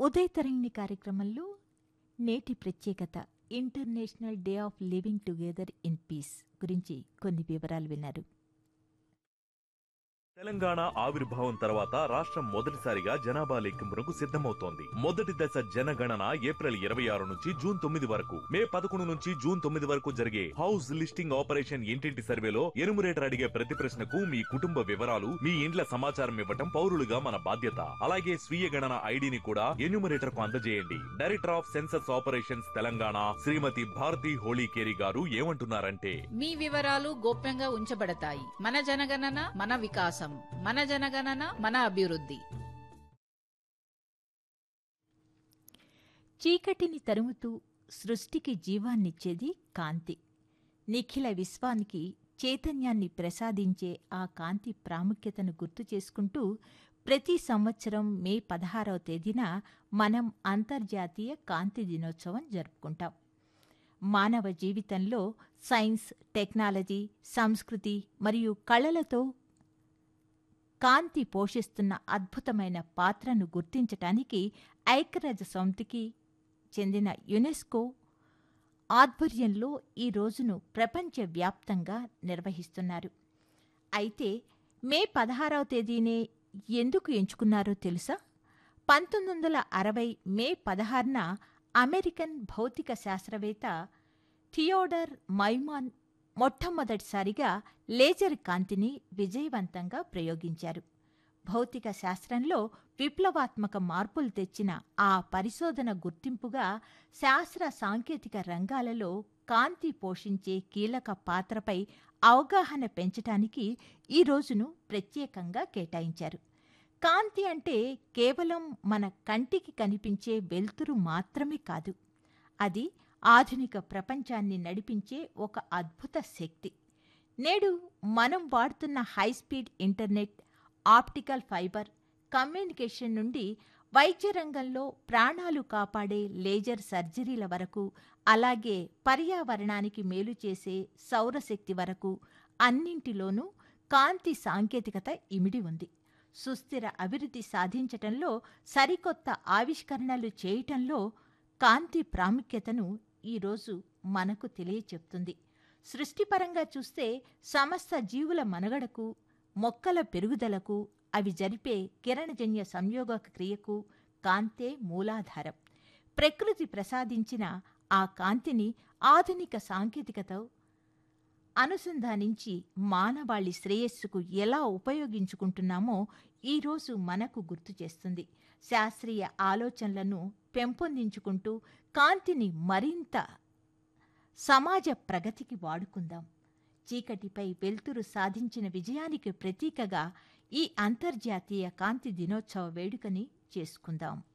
ఉదయ తరంగిణి కార్యక్రమంలో నేటి ప్రత్యేకత international day of living together in peace గురించి కొన్ని వివరాలు విన్నారు తెలంగాణ ఆవిర్భావం తర్వాత రాష్ట్రం మొదటిసారిగా జనాభా లెక్కింపునకు సిద్ధమవుతోంది మొదటి దశ జనగణన ఏప్రిల్ ఇరవై ఆరు నుంచి జూన్ తొమ్మిది వరకు మే పదకొండు నుంచి జూన్ తొమ్మిది వరకు జరిగే హౌస్ లిస్టింగ్ ఆపరేషన్ ఇంటింటి సర్వేలో ఎనుమరేటర్ అడిగే ప్రతి ప్రశ్నకు మీ కుటుంబ వివరాలు మీ ఇండ్ల సమాచారం ఇవ్వటం పౌరులుగా మన బాధ్యత అలాగే స్వీయ గణన ఐడిని కూడా ఎన్యూమరేటర్ కు అందజేయండి director of census operations Telangana Shrimati Bharati Holikeri garu ఏమంటున్నారంటే మీ వివరాలు గోప్యంగా ఉంచబడతాయి మన జనగణన మన వికాసం మన జనగణన మన అభివృద్ధి చీకటిని తరుముతూ సృష్టికి జీవాన్నిచ్చేది కాంతి నిఖిల విశ్వానికి చైతన్యాన్ని ప్రసాదించే ఆ కాంతి ప్రాముఖ్యతను గుర్తు చేసుకుంటూ ప్రతి సంవత్సరం మే పదహారవ తేదీన మనం అంతర్జాతీయ కాంతి దినోత్సవం జరుపుకుంటాం మానవ జీవితంలో సైన్స్ టెక్నాలజీ సంస్కృతి మరియు కళలతో కాంతి పోషిస్తున్న అద్భుతమైన పాత్రను గుర్తించటానికి ఐక్యరాజ్య సమితికి చెందిన యునెస్కో ఆధ్వర్యంలో ఈ రోజును ప్రపంచవ్యాప్తంగా నిర్వహిస్తున్నారు అయితే మే పదహారవ తేదీనే ఎందుకు ఎంచుకున్నారో తెలుసా పంతొమ్మిది వందల అరవై మే పదహారున అమెరికన్ భౌతిక శాస్త్రవేత్త థియోడర్ మైమాన్ మొట్టమొదటిసారిగా లేజర్ కాంతిని విజయవంతంగా ప్రయోగించారు భౌతిక శాస్త్రంలో విప్లవాత్మక మార్పులు తెచ్చిన ఆ పరిశోధన గుర్తింపుగా శాస్త్ర సాంకేతిక రంగాలలో కాంతి పోషించే కీలక పాత్రపై అవగాహన పెంచటానికి ఈ రోజును ప్రత్యేకంగా కేటాయించారు కాంతి అంటే కేవలం మన కంటికి కనిపించే వెలుతురు మాత్రమే కాదు అది ఆధునిక ప్రపంచాన్ని నడిపించే ఒక అద్భుత శక్తి నేడు మనం వాడుతున్న high speed internet optical fibre communication నుండి వైద్య రంగంలో ప్రాణాలు కాపాడే లేజర్ సర్జరీల వరకు అలాగే పర్యావరణానికి మేలు చేసే సౌరశక్తి వరకు అన్నింటిలోనూ కాంతి సాంకేతికత ఇమిడి ఉంది సుస్థిర అభివృద్ధి సాధించటంలో సరికొత్త ఆవిష్కరణలు చేయటంలో కాంతి ప్రాముఖ్యతను ఈరోజు మనకు తెలియచెప్తుంది సృష్టిపరంగా చూస్తే సమస్త జీవుల మనుగడకు మొక్కల పెరుగుదలకు అవి జరిపే కిరణజన్య సంయోగక క్రియకు కాంతే మూలాధారం ప్రకృతి ప్రసాదించిన ఆ కాంతిని ఆధునిక సాంకేతికత అనుసంధానించి మానవాళి శ్రేయస్సుకు ఎలా ఉపయోగించుకుంటున్నామో ఈరోజు మనకు గుర్తు చేస్తుంది శాస్త్రీయ ఆలోచనలను పెంపొందించుకుంటూ కాంతిని మరింత సమాజ ప్రగతికి వాడుకుందాం చీకటిపై వెలుతురు సాధించిన విజయానికి ప్రతీకగా ఈ అంతర్జాతీయ కాంతి దినోత్సవ వేడుకని చేసుకుందాం